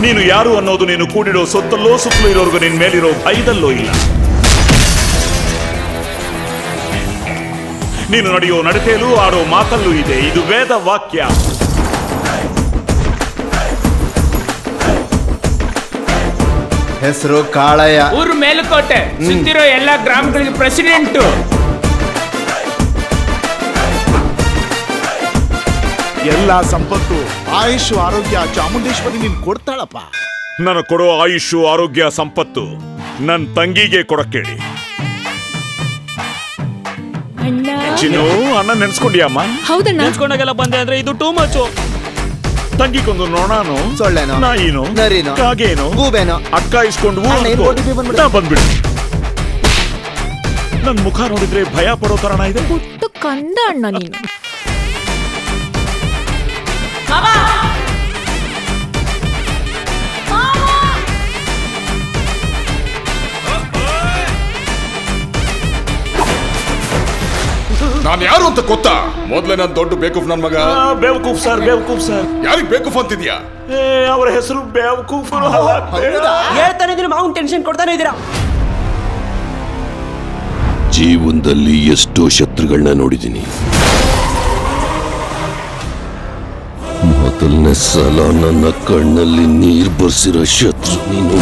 ನೀನು ಯಾರು ಅನ್ನೋದು ನೀನು ಕೂಡಿಡೋ ಸೊತ್ತಲ್ಲೋ ಸುತ್ತಲೂ ಇರೋರ್ಗು ನಿನ್ ಮೇಲಿರೋ ಭಯದಲ್ಲೋ ಇಲ್ಲ ನೀನು ನಡೆಯೋ ನಡತೆಯಲ್ಲೂ ಆಡೋ ಮಾತಲ್ಲೂ ಇದೆ ಇದು ವೇದ ವಾಕ್ಯ ಹೆಸರು ಕಾಳಯ್ಯ ಊರು ಮೇಲುಕೋಟೆ ಸುತ್ತಿರೋ ಎಲ್ಲಾ ಗ್ರಾಮಗಳಿಗೆ ಪ್ರೆಸಿಡೆಂಟು ಎಲ್ಲ ಸಂಪತ್ತು ಆಯುಷ್ ಆರೋಗ್ಯ ಚಾಮುಂಡೇಶ್ವರಿ ನೀನ್ ಕೊಡ್ತಾಳಪ್ಪ ನಾನು ಕೊಡೋ ಆಯುಷು ಆರೋಗ್ಯ ಸಂಪತ್ತು ನನ್ ತಂಗಿಗೆ ಕೊಡಕ್ಕೇಳಿ ಅಣ್ಣ ಚಿನ್ನು ಅಣ್ಣ ನೆನ್ಸ್ಕೊಂಡ್ಯಾಮ್ಮ ಹೌದಣ್ಣ ನೆನ್ಸ್ಕೊಂಡಾಗೆಲ್ಲ ಬಂದೆ ಅಂದ್ರೆ ಇದು ಟೂ ಮಚು ತಂಗಿಗೊಂದು ನೋಣಾನು ಸೊಳ್ಳೆನೋ ನಾಯಿನೋ ನರಿನೋ ಕಾಗೇನೋ ಗೂಬೆನೋ ಅಕ್ಕ ಇಸ್ಕೊಂಡು ಅಣ್ಣ, ಏನ್ OTP ಬಂದ್ಬಿಡು. ನಾ ಬಂದ್ಬಿಡು ನನ್ ಮುಖ ನೋಡಿದ್ರೆ ಭಯ ಪಡೋ ತರಣ ಇದೆ ಪುಟ್ಟು ಕಂದ ಅಣ್ಣ ನೀನು ನಾನು ಯಾರು ಅಂತ ಗೊತ್ತಾ ಮೊದ್ಲೇ ನಾನು ದೊಡ್ಡ ಬೇಕೂಫ್ ನನ್ ಮಗ ಆ, ಬೇವಕೂಫ್ ಸರ್ ಬೇವಕೂಫ್ ಸರ್ ಯಾರಿಗ್ ಬೇಕೂಫ್ ಅಂತಿದ್ಯಾ ಏ ಅವರ ಹೆಸರು ಬೇವಕೂಫ್ ಹೇಳ್ತಾನೆ ಇದ್ದೀನಿ ಮಾವನ್ ಟೆನ್ಷನ್ ಕೊಡ್ತಾನೆ ಇದ್ದೀರಾ ಜೀವನದಲ್ಲಿ ಎಷ್ಟೋ ಶತ್ರುಗಳನ್ನ ನೋಡಿದ್ದೀನಿ ಮೊದಲನೇ ಸಲ ನನ್ನ ಕಣ್ಣಲ್ಲಿ ನೀರ್ ಬರ್ಸಿರೋ ಶತ್ರು ನೀನು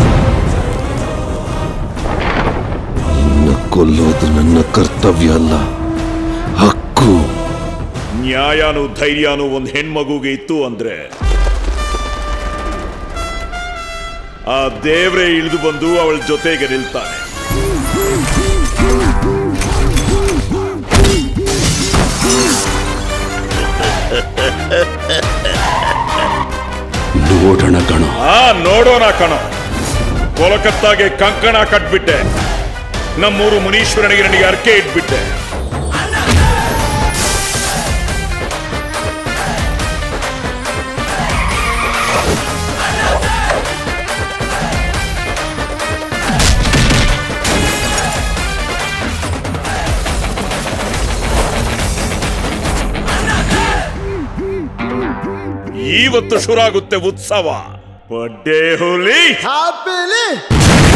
ನಿನ್ನ ಕೊಲ್ಲೋದು ನನ್ನ ಕರ್ತವ್ಯ ಅಲ್ಲ ಹಕ್ಕು ನ್ಯಾಯನೂ ಧೈರ್ಯನೂ ಒಂದ್ ಹೆಣ್ಮಗುಗೆ ಇತ್ತು ಅಂದ್ರೆ ಆ ದೇವ್ರೇ ಇಳಿದು ಬಂದು ಅವಳ ಜೊತೆಗೆ ನಿಲ್ತಾನೆ ನೋಡೋಣ ಕಣ ಆ ನೋಡೋಣ ಕಣ ಕೋಲಕತ್ತಾಗೆ ಕಂಕಣ ಕಟ್ಬಿಟ್ಟೆ ನಮ್ಮೂರು ಮುನೀಶ್ವರನಿಗೆ ನನಗೆ ಅರ್ಕೆ ಇಟ್ಬಿಟ್ಟೆ ಇವತ್ತು ಶುರು ಆಗುತ್ತೆ ಉತ್ಸವ ಬಡ್ಡೆ ಹೋಲಿ ಹ್ಯಾಪಿಲಿ